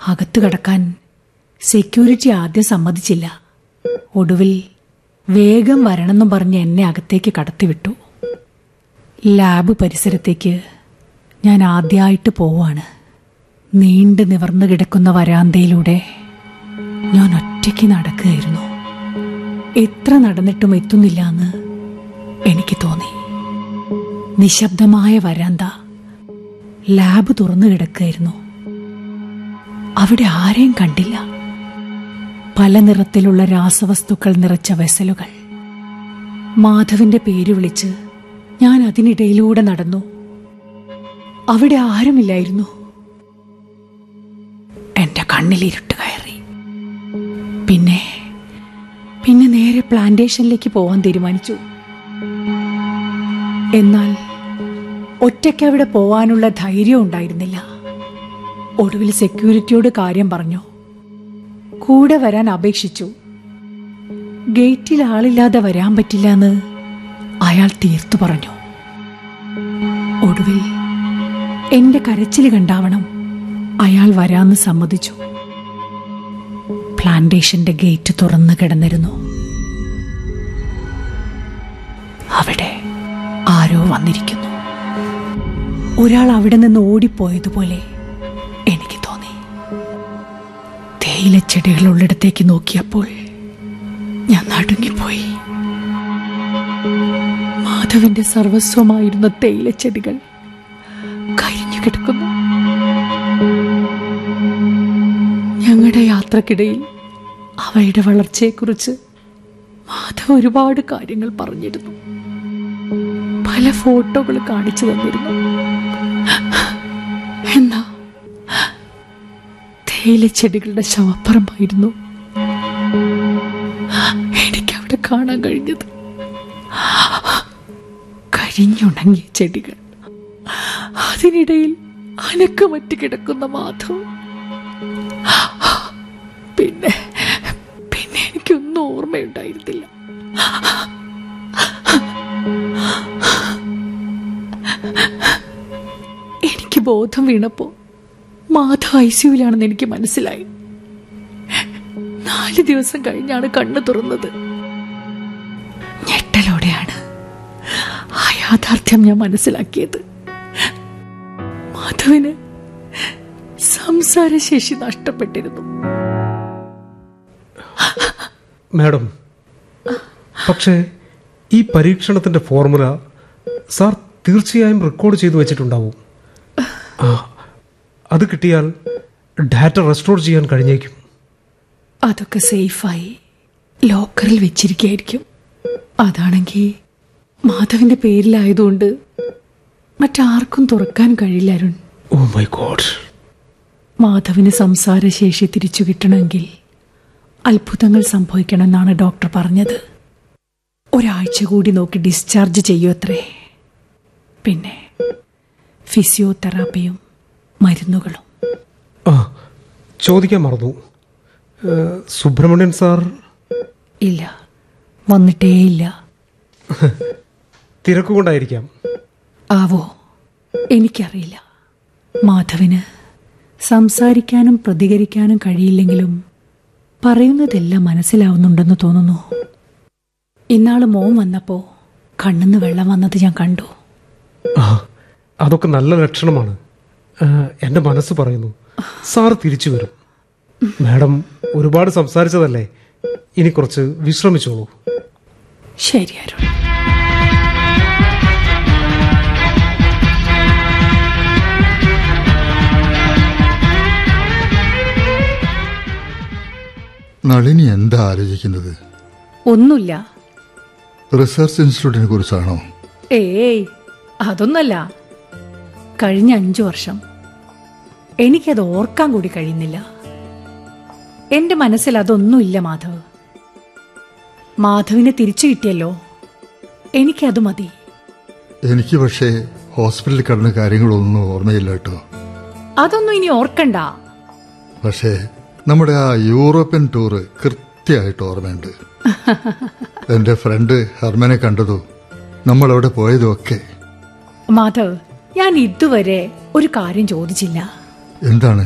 അകത്തു കടക്കാൻ സെക്യൂരിറ്റി ആദ്യം സമ്മതിച്ചില്ല ഒടുവിൽ വേഗം വരണമെന്നും പറഞ്ഞ് എന്നെ അകത്തേക്ക് കടത്തിവിട്ടു ലാബ് പരിസരത്തേക്ക് ഞാൻ ആദ്യമായിട്ട് പോവാണ് നീണ്ടു നിവർന്നു കിടക്കുന്ന വരാന്തയിലൂടെ ഞാൻ ഒറ്റയ്ക്ക് നടക്കുകയായിരുന്നു എത്ര നടന്നിട്ടും എത്തുന്നില്ല എന്ന് എനിക്ക് തോന്നി നിശബ്ദമായ വരാന്ത ലാബ് തുറന്നു കിടക്കുകയായിരുന്നു അവിടെ ആരെയും കണ്ടില്ല പല നിറത്തിലുള്ള രാസവസ്തുക്കൾ നിറച്ച വെസലുകൾ മാധവിന്റെ പേര് വിളിച്ച് ഞാൻ അതിനിടയിലൂടെ നടന്നു അവിടെ ആരുമില്ലായിരുന്നു എന്റെ കണ്ണിൽ ഇരുട്ട് കയറി പിന്നെ പിന്നെ നേരെ പ്ലാന്റേഷനിലേക്ക് പോവാൻ തീരുമാനിച്ചു എന്നാൽ ഒറ്റയ്ക്ക് അവിടെ പോവാനുള്ള ധൈര്യം ഉണ്ടായിരുന്നില്ല ഒടുവിൽ സെക്യൂരിറ്റിയോട് കാര്യം പറഞ്ഞു കൂടെ വരാൻ അപേക്ഷിച്ചു ഗേറ്റിൽ ആളില്ലാതെ വരാൻ പറ്റില്ല എന്ന് അയാൾ തീർത്തു പറഞ്ഞു ഒടുവിൽ എന്റെ കരച്ചിൽ കണ്ടാവണം അയാൾ വരാന്ന് സമ്മതിച്ചു പ്ലാന്റേഷന്റെ ഗേറ്റ് തുറന്നു കിടന്നിരുന്നു അവിടെ ആരോ വന്നിരിക്കുന്നു ഒരാൾ അവിടെ നിന്ന് ഓടിപ്പോയതുപോലെ എനിക്ക് തോന്നി തേയിലച്ചെടികളുള്ളിടത്തേക്ക് നോക്കിയപ്പോൾ ഞാൻ നടുങ്ങിപ്പോയി മാധവന്റെ സർവസ്വമായിരുന്ന തേയിലച്ചെടികൾ കരിഞ്ഞു കിടക്കുന്നു ഞങ്ങളുടെ യാത്രക്കിടയിൽ അവയുടെ വളർച്ചയെക്കുറിച്ച് മാധവ് ഒരുപാട് കാര്യങ്ങൾ പറഞ്ഞിരുന്നു പല ഫോട്ടോകൾ കാണിച്ചു തന്നിരുന്നു എന്നാ തേയിലച്ചെടികളുടെ ശവപ്പുറമായിരുന്നു എനിക്ക് അവിടെ കാണാൻ കഴിഞ്ഞത് കരിഞ്ഞുണങ്ങിയ ചെടികൾ അതിനിടയിൽ അനക്കമറ്റ് കിടക്കുന്ന മാധവ് പിന്നെ പിന്നെ എനിക്കൊന്നും ഓർമ്മയുണ്ടായിരുന്നില്ല എനിക്ക് ബോധം വീണപ്പോ മാധവ് ഐ സിയുലാണെന്ന് എനിക്ക് മനസ്സിലായി നാല് ദിവസം കഴിഞ്ഞാണ് കണ്ണു തുറന്നത് ഞെട്ടലോടെയാണ് ആ യാഥാർത്ഥ്യം ഞാൻ മനസ്സിലാക്കിയത് മാധവിന് സംസാരശേഷി നഷ്ടപ്പെട്ടിരുന്നു മാഡം പക്ഷേ ഈ പരീക്ഷണത്തിന്റെ ഫോർമുല സാർ തീർച്ചയായും റെക്കോർഡ് ചെയ്തു വെച്ചിട്ടുണ്ടാവും ആ, അത് കിട്ടിയാൽ ഡാറ്റ റെസ്റ്റോർ ചെയ്യാൻ കഴിഞ്ഞേക്കും അതൊക്കെ സേഫായി ലോക്കറിൽ വെച്ചിരിക്കുകയായിരിക്കും അതാണെങ്കിൽ മാധവിന്റെ പേരിലായതുകൊണ്ട് മറ്റാർക്കും തുറക്കാൻ കഴിയില്ല അരുൺ ഓ മൈ ഗോഡ് മാധവിന് സംസാരശേഷി തിരിച്ചു കിട്ടണമെങ്കിൽ അത്ഭുതങ്ങൾ സംഭവിക്കണമെന്നാണ് ഡോക്ടർ പറഞ്ഞത് ഒരാഴ്ച കൂടി നോക്കി ഡിസ്ചാർജ് ചെയ്യൂ അത്രേ പിന്നെ ഫിസിയോതെറാപ്പിയും മരുന്നുകളും ആ ചോദിക്കാൻ മറന്നു ഏ, സുബ്രഹ്മണ്യൻ സാർ ഇല്ല വന്നിട്ടേയില്ല തിരക്കുകൊണ്ടായിരിക്കാം ആവോ എനിക്കറിയില്ല മാധവിന് സംസാരിക്കാനും പ്രതികരിക്കാനും കഴിയില്ലെങ്കിലും പറയുന്നതെല്ലാം മനസ്സിലാവുന്നുണ്ടെന്ന് തോന്നുന്നു ഇന്നാള് മോൻ വന്നപ്പോ കണ്ണിന്ന് വെള്ളം വന്നത് ഞാൻ കണ്ടു ആ അതൊക്കെ നല്ല ലക്ഷണമാണ് ആ, എൻ്റെ മനസ്സ് പറയുന്നു സാർ തിരിച്ചു വരും മാഡം ഒരുപാട് സംസാരിച്ചതല്ലേ ഇനി കുറച്ച് വിശ്രമിച്ചോളൂ ശരി അരുൺ നളിനി എന്താ ആലോചിക്കുന്നത് ഒന്നുമില്ല റിസർച്ച് ഇൻസ്റ്റിറ്റ്യൂട്ടിനെ കുറിച്ചാണോ ഏയ് അതൊന്നല്ല കഴിഞ്ഞ അഞ്ചു വർഷം എനിക്കത് ഓർക്കാൻ കൂടി കഴിയുന്നില്ല എന്റെ മനസ്സിൽ അതൊന്നുമില്ല മാധവ് മാധവിനെ തിരിച്ചു കിട്ടിയല്ലോ എനിക്കത് മതി എനിക്ക് പക്ഷേ ഹോസ്പിറ്റലിൽ കിടന്ന കാര്യങ്ങളൊന്നും ഓർമ്മയില്ല കേട്ടോ അതൊന്നും ഇനി ഓർക്കണ്ട പക്ഷേ നമ്മുടെ ആ യൂറോപ്യൻ ടൂറ് കൃത്യമായിട്ട് ഓർമ്മയുണ്ട് എന്റെ ഫ്രണ്ട് ഹർമനെ കണ്ടതും നമ്മൾ അവിടെ പോയതും ഒക്കെ മാധവ് ഞാൻ ഇതുവരെ ഒരു കാര്യം ചോദിച്ചില്ല എന്താണ്